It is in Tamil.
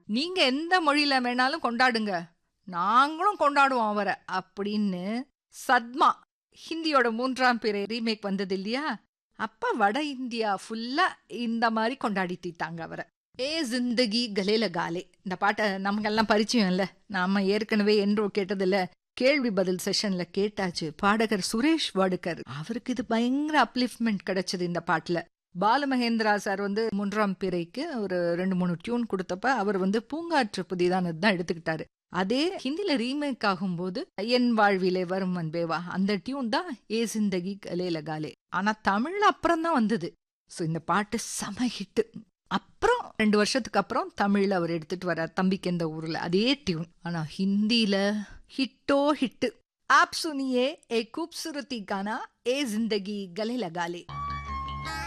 நீங்க எந்த மொழியில வேணாலும் கொண்டாடுங்க நாங்களும் கொண்டாடுவோம் அவரை அப்படின்னு சத்மா ஹிந்தியோட மூன்றாம் பிறை ரீமேக் வந்தது இல்லையா அப்ப வட இந்தியா ஃபுல்லா இந்த மாதிரி கொண்டாடி தீத்தாங்க அவரை ஏ ஜிந்தகி கலேல காலே இந்த பாட்டை நமக்கெல்லாம் பரிச்சயம் இல்ல நாம ஏற்கனவே என்றோ கேட்டதில்ல கேள்வி பதில் செஷன்ல கேட்டாச்சு பாடகர் சுரேஷ் வாடுகர் அவருக்கு இது பயங்கர அப்லிஃப்ட்மெண்ட் கிடைச்சது இந்த பாட்டுல பாலமகேந்திரா சார் வந்து மூன்றாம் பிறைக்கு ஒரு ரெண்டு மூணு டியூன் கொடுத்தப்ப அவர் வந்து பூங்காற்று புதிதானது தான் எடுத்துக்கிட்டாரு அதே ஹிந்தில ரீமேக் ஆகும்போது என் வாழ்விலே வரும் அன்பேவா அந்த டியூன் தான் ஏ சிந்தகி கலேல காலே ஆனா தமிழ்ல அப்புறம் தான் வந்தது ஸோ இந்த பாட்டு செம ஹிட் அப்புறம் ரெண்டு வருஷத்துக்கு அப்புறம் தமிழ்ல அவர் எடுத்துட்டு வர்றார் தம்பிக்கு எந்த ஊர்ல அதே டியூன் ஆனா ஹிந்தில ஹிட்டோ ஹிட்டு ஆப் சுனியே ஏ கூப்சுரத்தி கானா ஏ ஜிந்தகி கலே லகாலே